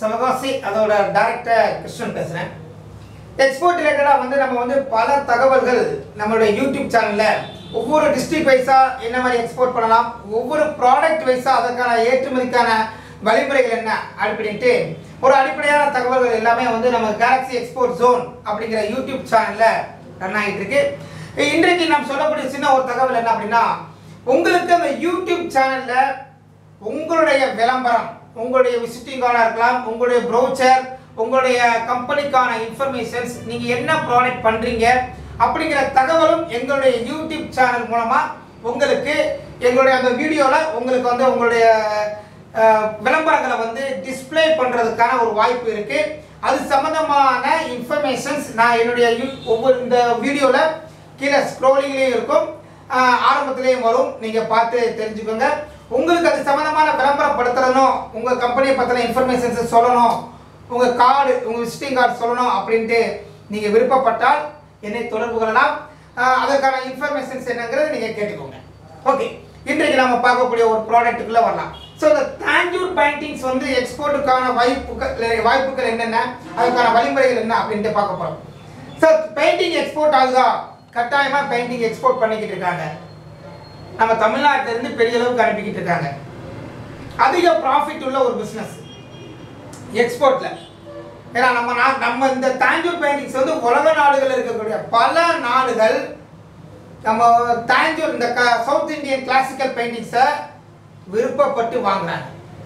சிவகாசி அதோட டைரக்டர் கிருஷ்ணன் பேசுகிறேன் எக்ஸ்போர்ட் ரிலேட்டடாக வந்து நம்ம வந்து பல தகவல்கள் நம்மளுடைய யூடியூப் சேனலில் ஒவ்வொரு டிஸ்ட்ரிக்ட் வைஸாக என்ன மாதிரி எக்ஸ்போர்ட் பண்ணலாம் ஒவ்வொரு ப்ராடக்ட் வைஸாக அதற்கான ஏற்றுமதிக்கான வழிமுறைகள் என்ன அப்படின்ட்டு ஒரு அடிப்படையான தகவல்கள் எல்லாமே வந்து நம்ம கேலக்ஸி எக்ஸ்போர்ட் ஜோன் அப்படிங்கிற யூடியூப் சேனலில் ரன் ஆகிட்டு இருக்கு இன்றைக்கு நாம் சொல்லக்கூடிய சின்ன ஒரு தகவல் என்ன அப்படின்னா உங்களுக்கு அந்த யூடியூப் சேனலில் உங்களுடைய விளம்பரம் உங்களுடைய விசிட்டிங் கார்டாக இருக்கலாம் உங்களுடைய ப்ரௌச்சர் உங்களுடைய கம்பெனிக்கான இன்ஃபர்மேஷன்ஸ் நீங்கள் என்ன ப்ராடக்ட் பண்ணுறீங்க அப்படிங்கிற தகவலும் எங்களுடைய யூடியூப் சேனல் மூலமாக உங்களுக்கு எங்களுடைய அந்த வீடியோவில் உங்களுக்கு வந்து உங்களுடைய அஹ், விளம்பரங்களை வந்து டிஸ்ப்ளே பண்ணுறதுக்கான ஒரு வாய்ப்பு இருக்குது அது சம்மந்தமான இன்ஃபர்மேஷன்ஸ் நான் என்னுடைய யூ- ஒவ்வொரு இந்த வீடியோவில் கீழே ஸ்க்ரோலிங்லேயும் இருக்கும் ஆஹ் ஆரம்பத்திலேயும் வரும் நீங்கள் பார்த்து தெரிஞ்சுக்கோங்க உங்களுக்கு அது சம்மந்தமான விளம்பரப்படுத்தணும் உங்கள் கம்பெனியை பற்றின இன்ஃபர்மேஷன்ஸை சொல்லணும் உங்கள் கார்டு உங்கள் விசிட்டிங் கார்டு சொல்லணும் அப்படின்ட்டு நீங்கள் விருப்பப்பட்டால் என்னை தொடர்பு கொள்ளலாம் ஆஹ் அதற்கான இன்ஃபர்மேஷன்ஸ் என்னங்கிறத நீங்கள் கேட்டுக்கோங்க ஓகே இன்றைக்கு நம்ம பார்க்கக்கூடிய ஒரு ப்ராடக்ட்டுக்குள்ளே வரலாம் ஸோ இந்த தாஞ்சூர் பெயிண்டிங்ஸ் வந்து எக்ஸ்போர்ட்டுக்கான வாய்ப்புகள் வாய்ப்புகள் என்னென்ன அதுக்கான வழிமுறைகள் என்ன அப்படின்ட்டு பார்க்க போகிறோம் சார் பெயிண்டிங் எக்ஸ்போர்ட் ஆகுதா கட்டாயமாக பெயிண்டிங் எக்ஸ்போர்ட் பண்ணிக்கிட்டு இருக்காங்க நம்ம தமிழ்நாட்டுல இருந்து பெரிய அளவுக்கு அனுப்பிக்கிட்டு இருக்காங்க அதிக ப்ராஃபிட் உள்ள ஒரு பிஸ்னஸ் எக்ஸ்போர்ட்டில் ஏன்னா நம்ம நா- நம்ம இந்த தாஞ்சூர் பெயிண்டிங்ஸ் வந்து உலக நாடுகளில் இருக்கக்கூடிய பல நாடுகள் நம்ம தாஞ்சூர் இந்த க சவுத் இந்தியன் கிளாசிக்கல் பெயிண்டிங்ஸை விருப்பப்பட்டு வாங்குறாங்க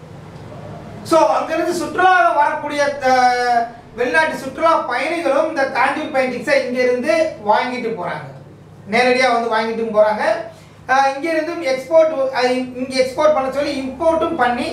ஸோ அங்கிருந்து சுற்றுலா வரக்கூடிய அஹ், வெளிநாட்டு சுற்றுலா பயணிகளும் இந்த தாஞ்சூர் பெயிண்டிங்ஸை இங்கிருந்து வாங்கிட்டு போகிறாங்க நேரடியாக வந்து வாங்கிட்டும் போகிறாங்க இங்கிருந்தும் எக்ஸ்போர்ட் இங்கே எக்ஸ்போர்ட் பண்ண சொல்லி இம்போர்ட்டும் பண்ணி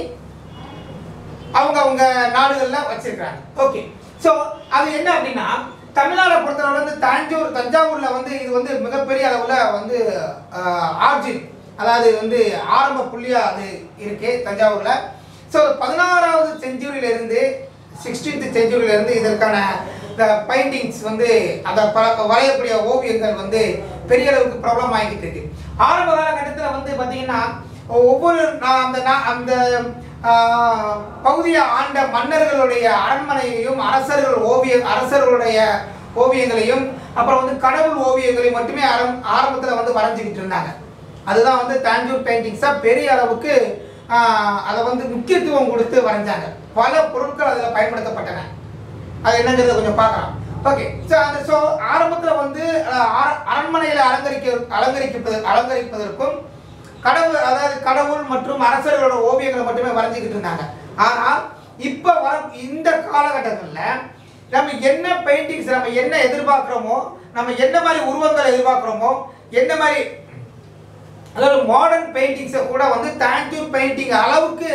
அவங்க அவங்க நாடுகளில் வச்சிருக்காங்க ஓகே ஸோ அது என்ன அப்படின்னா தமிழ்நாடை பொறுத்தவரை வந்து தஞ்சூர் தஞ்சாவூரில் வந்து இது வந்து மிகப்பெரிய அளவில் வந்து ஆர்ஜின் அதாவது வந்து ஆரம்ப புள்ளியாக அது இருக்கு தஞ்சாவூரில் ஸோ பதினாறாவது செஞ்சுரியிலிருந்து சிக்ஸ்டீன்த் செஞ்சுரியிலிருந்து இதற்கான பெயிண்டிங்ஸ் வந்து அந்த பல வரையக்கூடிய ஓவியங்கள் வந்து பெரிய அளவுக்கு ப்ராப்ளம் ஆகிட்டு இருக்கு ஆரம்ப காலகட்டத்தில் வந்து பார்த்தீங்கன்னா ஒவ்வொரு நா- அந்த நா- அந்த ஆஹ், பகுதியை ஆண்ட மன்னர்களுடைய அரண்மனையையும் அரசர்கள் ஓவிய அரசர்களுடைய ஓவியங்களையும் அப்புறம் வந்து கடவுள் ஓவியங்களையும் மட்டுமே ஆரம் ஆரம்பத்தில் வந்து வரைஞ்சிக்கிட்டு இருந்தாங்க அதுதான் வந்து தாஞ்சூர் பெயிண்டிங்ஸாக பெரிய அளவுக்கு ஆஹ், அதை வந்து முக்கியத்துவம் கொடுத்து வரைஞ்சாங்க பல பொருட்கள் அதில் பயன்படுத்தப்பட்டன அது என்னங்கிறத கொஞ்சம் பார்க்கலாம் ஓகே ஸோ அந்த ஸோ ஆரம்பத்தில் வந்து அஹ், அர- அரண்மனையில் அலங்கரிக்க அலங்கரிப்பது அலங்கரிப்பதற்கும் கடவுள் அதாவது கடவுள் மற்றும் அரசர்களோட ஓவியங்களை மட்டுமே வரைஞ்சிக்கிட்டு இருந்தாங்க ஆனால் இப்போ வர இந்த காலகட்டங்களில் நம்ம என்ன பெயிண்டிங்ஸ் நம்ம என்ன எதிர்பார்க்குறோமோ நம்ம என்ன மாதிரி உருவங்களை எதிர்பார்க்குறோமோ என்ன மாதிரி அதாவது மாடர்ன் பெயிண்டிங்ஸை கூட வந்து தாஞ்சூர் பெயிண்டிங் அளவுக்கு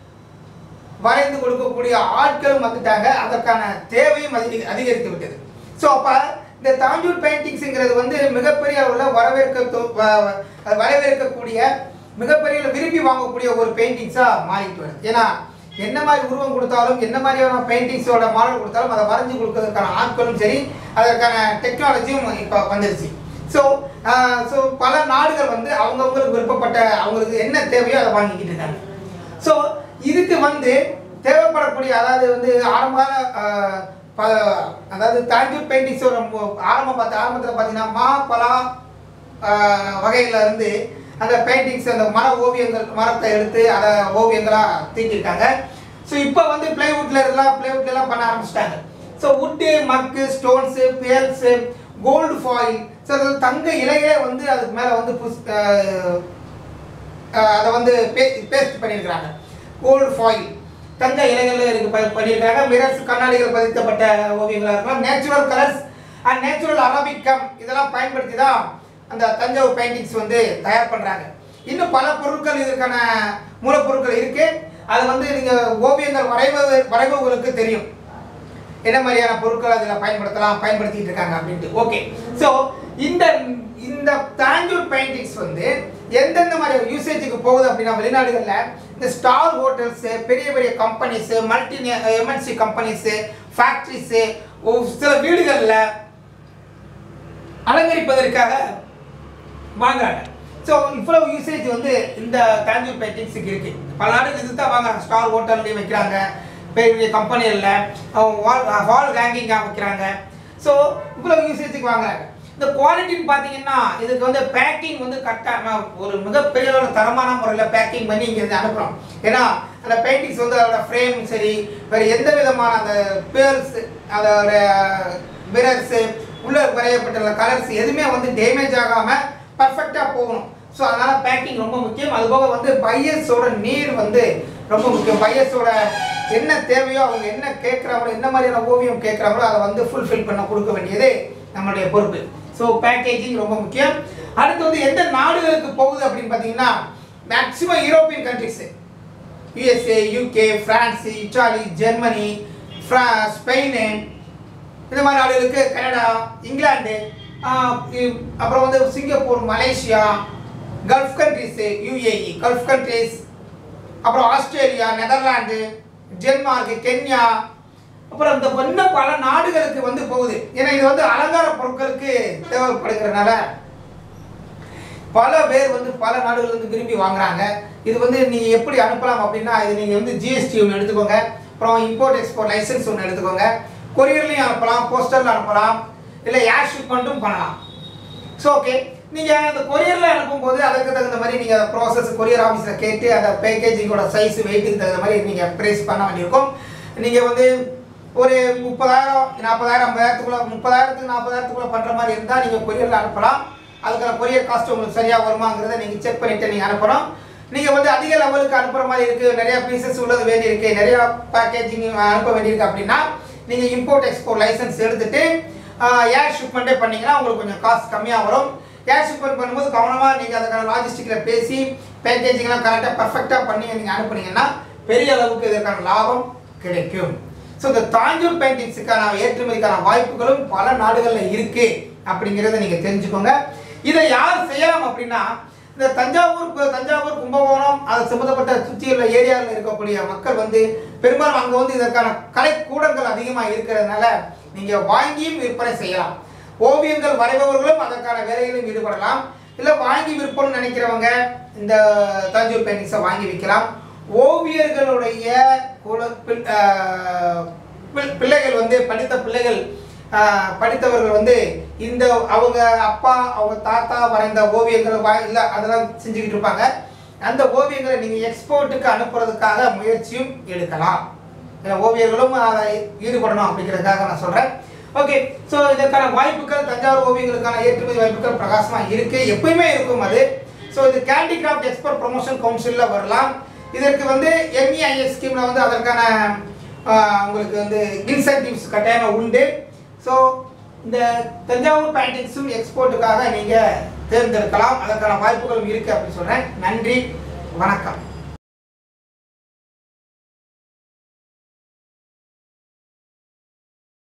வரைந்து கொடுக்கக்கூடிய ஆட்களும் வந்துட்டாங்க அதற்கான தேவையும் அதிக அதிகரித்து விட்டது ஸோ அப்போ இந்த தாஞ்சூர் பெயிண்டிங்ஸுங்கிறது வந்து மிகப்பெரிய அளவில் வரவேற்க தொ- வ- வ- அது வரவேற்கக்கூடிய மிகப்பெரிய அளவு விரும்பி வாங்கக்கூடிய ஒரு பெயிண்டிங்ஸாக மாறிட்டு வருது ஏன்னா என்ன மாதிரி உருவம் கொடுத்தாலும் என்ன மாதிரியான பெயிண்டிங்ஸோட மாடல் கொடுத்தாலும் அதை வரைஞ்சி கொடுக்கறதுக்கான ஆட்களும் சரி அதற்கான டெக்னாலஜியும் இப்போ வந்துருச்சு ஸோ ஸோ பல நாடுகள் வந்து அவங்கவுங்களுக்கு விருப்பப்பட்ட அவங்களுக்கு என்ன தேவையோ அதை வாங்கிக்கிட்டு இருக்காங்க ஸோ இதுக்கு வந்து தேவைப்படக்கூடிய அதாவது வந்து ஆரம்பகால ஆஹ், ப- அதாவது தாஞ்சூர் பெயிண்டிங்ஸோட ஆரம்பம் பார்த்து ஆரம்பத்தில் பார்த்தீங்கன்னா மா பலா ஆஹ், வகையில இருந்து அந்த பெயிண்டிங்ஸ் அந்த மர ஓவியங்கள் மரத்தை எடுத்து அதை ஓவியங்களாக தீட்டிருக்காங்க ஸோ இப்போ வந்து பிளைவுட்ல எல்லாம் பிளைவுட்ல எல்லாம் பண்ண ஆரம்பிச்சிட்டாங்க ஸோ வுட்டு மக்கு ஸ்டோன்ஸு பேல்ஸு கோல்டு ஃபாயில் ஸோ தங்க இலைகளே வந்து அதுக்கு மேலே வந்து புஷ் ஆஹ், ஆஹ் அதை வந்து பே பேஸ்ட் பண்ணியிருக்கிறாங்க கோல்டு ஃபாயில் தங்க இலைகள் இருக்கு ப- பண்ணியிருக்காங்க மிரர்ஸ் கண்ணாடிகள் பதித்தப்பட்ட ஓவியங்களாக இருக்கலாம் natural colours and natural Arabic gum இதெல்லாம் பயன்படுத்தி தான் அந்த தஞ்சாவூர் பெயிண்டிங்ஸ் வந்து தயார் பண்ணுறாங்க இன்னும் பல பொருட்கள் இதற்கான மூலப்பொருட்கள் இருக்கு அது வந்து நீங்கள் ஓவியங்கள் வரைவ வரைபவர்களுக்கு தெரியும் என்ன மாதிரியான பொருட்கள் அதில் பயன்படுத்தலாம் பயன்படுத்திட்டு இருக்காங்க அப்படின்ட்டு ஓகே ஸோ இந்த இந்த தாஞ்சூர் பெயிண்டிங்ஸ் வந்து எந்தெந்த மாதிரி யூசேஜுக்கு போகுது அப்படின்னா வெளிநாடுகளில் இந்த ஸ்டார் ஹோட்டல்ஸு பெரிய பெரிய companies multi MNC companies factories சில வீடுகளில் அலங்கரிப்பதற்காக வாங்குறாங்க ஸோ இவ்வளவு யூசேஜ் வந்து இந்த தாஞ்சூர் பெயிண்டிங்ஸுக்கு இருக்கு பல நாடுகள் இது தான் வாங்குறாங்க ஸ்டார் ஹோட்டல்லையும் வைக்கிறாங்க பெரிய பெரிய கம்பெனிகளில் வால் வால் ஹேங்கிங்காக வைக்கிறாங்க ஸோ இவ்வளோ யூசேஜுக்கு வாங்குறாங்க இந்த குவாலிட்டின்னு பார்த்தீங்கன்னா இதுக்கு வந்து பேக்கிங் வந்து கரெக்டாக ஒரு மிகப்பெரிய ஒரு தரமான முறையில் பேக்கிங் பண்ணி இங்கே இருந்து அனுப்புகிறோம் ஏன்னா அந்த பெயிண்டிங்ஸ் வந்து அதோட ஃப்ரேம் சரி வேறு எந்த விதமான அந்த பேர்ஸ் அதோட மிரர்ஸு உள்ள வரையப்பட்டுள்ள கலர்ஸ் எதுவுமே வந்து டேமேஜ் ஆகாமல் பர்ஃபெக்டாக போகணும் ஸோ அதனால் பேக்கிங் ரொம்ப முக்கியம் அதுபோக வந்து பையர்ஸோட நீர் வந்து ரொம்ப முக்கியம் பையர்ஸோட என்ன தேவையோ அவங்க என்ன கேட்குறாங்களோ என்ன மாதிரியான ஓவியம் கேட்குறாங்களோ அதை வந்து ஃபுல்ஃபில் பண்ண கொடுக்க வேண்டியது நம்மளுடைய பொறுப்பு ஸோ பேக்கேஜிங் ரொம்ப முக்கியம் அடுத்து வந்து எந்த நாடுகளுக்கு போகுது அப்படின்னு பார்த்தீங்கன்னா maximum European countries USA UK France Italy Germany ஃப்ரா ஸ்பெயின் இந்த மாதிரி நாடுகளுக்கு கனடா இங்கிலாந்து ஆஹ் இ- அப்புறம் வந்து Singapore Malaysia Gulf countries UAE Gulf countries அப்புறம் ஆஸ்திரேலியா நெதர்லாந்து டென்மார்க் கென்யா அப்புறம் இந்த இன்னும் பல நாடுகளுக்கு வந்து போகுது ஏன்னா இது வந்து அலங்கார பொருட்களுக்கு தேவைப்படுகிறனால பல பேர் வந்து பல நாடுகள் வந்து விரும்பி வாங்குறாங்க இது வந்து நீங்கள் எப்படி அனுப்பலாம் அப்படின்னா இது நீங்கள் வந்து ஜிஎஸ்டி ஒன்று எடுத்துக்கோங்க அப்புறம் இம்போர்ட் எக்ஸ்போர்ட் லைசன்ஸ் ஒன்று எடுத்துக்கோங்க கொரியர்லையும் அனுப்பலாம் போஸ்டரில் அனுப்பலாம் இல்லை ஏர் ஷிப்மெண்ட்டும் பண்ணலாம் ஸோ ஓகே நீங்கள் அந்த கொரியரில் அனுப்பும்போது அதுக்கு தகுந்த மாதிரி நீங்கள் ப்ராசஸ் கொரியர் ஆஃபீஸில் கேட்டு அந்த பேக்கேஜிங்கோட சைஸ் வெயிட்டுக்கு தகுந்த மாதிரி நீங்கள் ப்ரைஸ் பண்ண வேண்டியிருக்கும் நீங்கள் வந்து ஒரு முப்பதாயிரம் நாற்பதாயிரம் ஐம்பதாயிரத்துக்குள்ள முப்பதாயிரத்துக்கு நாற்பதாயிரத்துக்குள்ள பண்ணுற மாதிரி இருந்தால் நீங்கள் கொரியரில் அனுப்பலாம் அதுக்கான கொரியர் காஸ்ட் உங்களுக்கு சரியாக வருமாங்கிறத நீங்கள் செக் பண்ணிவிட்டு நீங்கள் அனுப்பணும் நீங்கள் வந்து அதிக லெவலுக்கு அனுப்புகிற மாதிரி இருக்குது நிறையா பீசஸ் உள்ளது வேண்டியிருக்கு நிறையா பேக்கேஜிங் அனுப்ப வேண்டியிருக்கு அப்படின்னா நீங்கள் இம்போர்ட் எக்ஸ்போர்ட் லைசன்ஸ் எடுத்துட்டு ஏர் ஷிப்மெண்ட்டே பண்ணீங்கன்னா உங்களுக்கு கொஞ்சம் காஸ்ட் கம்மியாக வரும் ஏர் ஷிப்மெண்ட் பண்ணும்போது கவனமாக நீங்கள் அதுக்கான லாஜிஸ்டிக்கில் பேசி பேக்கேஜிங்லாம் கரெக்டாக பர்ஃபெக்டாக பண்ணி நீங்கள் அனுப்புனீங்கன்னா பெரிய அளவுக்கு இதற்கான லாபம் கிடைக்கும் ஸோ இந்த தாஞ்சூர் பெயிண்டிங்ஸுக்கான ஏற்றுமதிக்கான வாய்ப்புகளும் பல நாடுகளில் இருக்குது அப்படிங்கிறத நீங்கள் தெரிஞ்சுக்கோங்க இதை யார் செய்யலாம் அப்படின்னா இந்த தஞ்சாவூர் கு- தஞ்சாவூர் கும்பகோணம் அது சம்மந்தப்பட்ட சுற்றியுள்ள ஏரியாவில் இருக்கக்கூடிய மக்கள் வந்து பெரும்பாலும் அங்கே வந்து இதற்கான கலைக்கூடங்கள் அதிகமாக இருக்கிறதுனால நீங்கள் வாங்கியும் விற்பனை செய்யலாம் ஓவியங்கள் வரைபவர்களும் அதற்கான வேலைகளிலும் ஈடுபடலாம் இல்லை வாங்கி விற்போம்னு நினைக்கிறவங்க இந்த தஞ்சூர் பெயிண்டிங்ஸை வாங்கி விற்கலாம் ஓவியர்களுடைய குல பிள்- ஆஹ் பிள்- பிள்ளைகள் வந்து படித்த பிள்ளைகள் ஆஹ் படித்தவர்கள் வந்து இந்த அவங்க அப்பா அவங்க தாத்தா வரைந்த ஓவியங்கள் வா இல்லை அதெல்லாம் செஞ்சுக்கிட்டு இருப்பாங்க அந்த ஓவியங்களை நீங்கள் எக்ஸ்போர்ட்டுக்கு அனுப்புறதுக்காக முயற்சியும் எடுக்கலாம் ஏன்னா ஓவியர்களும் அதை ஈடுபடணும் அப்படிங்கிறதுக்காக நான் சொல்கிறேன் ஓகே ஸோ இதற்கான வாய்ப்புகள் தஞ்சாவூர் ஓவியங்களுக்கான ஏற்றுமதி வாய்ப்புகள் பிரகாசமாக இருக்குது எப்பயுமே இருக்கும் அது ஸோ இது கேண்டி கிராஃப்ட் எக்ஸ்போர்ட் ப்ரொமோஷன் கவுன்சிலில் வரலாம் இதற்கு வந்து எம்இஐஎஸ் ஸ்கீமில் வந்து அதற்கான ஆஹ், உங்களுக்கு வந்து இன்சென்டிவ்ஸ் கட்டாயமாக உண்டு ஸோ இந்த தஞ்சாவூர் பெயிண்டிங்ஸும் எக்ஸ்போர்ட்டுக்காக நீங்கள் தேர்ந்தெடுக்கலாம் அதற்கான வாய்ப்புகளும் இருக்குது அப்படின்னு சொல்கிறேன் நன்றி வணக்கம்